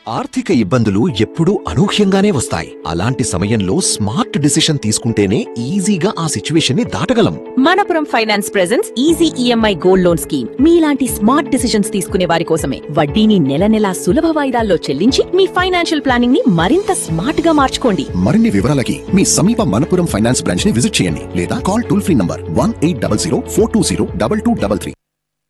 ఆర్థిక ఇబ్బందులు ఎప్పుడూ అనూహ్యంగానే వస్తాయి అలాంటి సమయంలో స్మార్ట్ డిసిషన్ తీసుకుంటేనే ఈజీగా ఆ సిచ్యువేషన్ ని దాటగలం Manappuram finance presence easy EMI gold loan scheme మీలాంటి స్మార్ట్ డిసిషన్స్ తీసుకునే వారి కోసమే వడ్డీని నెల నెలా సులభ వాయిదాల్లో చెల్లించి మీ ఫైనాన్షియల్ ప్లానింగ్ ని మరింత స్మార్ట్ గా మార్చుకోండి మరిన్ని వివరాలకి మీ సమీప మనపురం ఫైనాన్స్ బ్రాంచ్ ని విజిట్ చేయండి లేదా call toll free number one eight double zero four two zero double two double three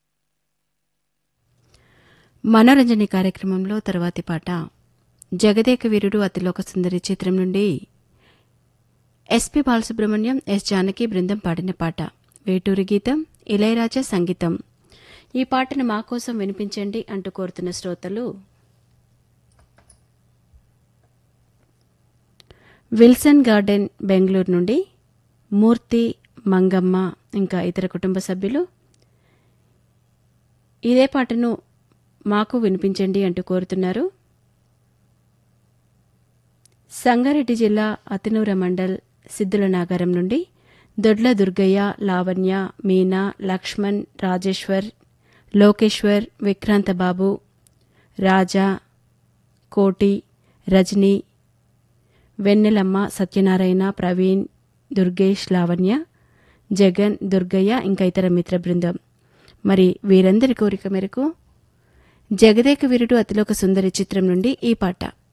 మనోరంజని కార్యక్రమంలో తర్వాతి పాట జగదేక వీరుడు అతిలోక సుందరి చిత్రం నుండి ఎస్పి బాలసుబ్రహ్మణ్యం ఎస్ జానకి బృందం పాడిన పాట వేటూరి గీతం ఇళయరాజా సంగీతం ఈ పాటను మా కోసం వినిపించండి అంటూ కోరుతున్న శ్రోతలు విల్సన్ గార్డెన్ బెంగళూరు నుండి మూర్తి మంగమ్మ ఇంకా ఇతర కుటుంబ సభ్యులు ఇదే పాటను మాకు వినిపించండి అంటూ కోరుతున్నారు సంగారెడ్డి జిల్లా అతినూర మండల్ సిద్దుల నాగారం నుండి దొడ్ల దుర్గయ్య లావణ్య మీనా లక్ష్మణ్ రాజేశ్వర్ లోకేశ్వర్ విక్రాంత బాబు రాజా కోటి రజని వెన్నెలమ్మ సత్యనారాయణ ప్రవీణ్ దుర్గేష్ లావణ్య జగన్ దుర్గయ్య ఇంకా ఇతర మిత్ర బృందం మరి వీరందరి కోరిక మేరకు జగదేక వీరుడు అతిలోక సుందరి చిత్రం నుండి ఈ పాట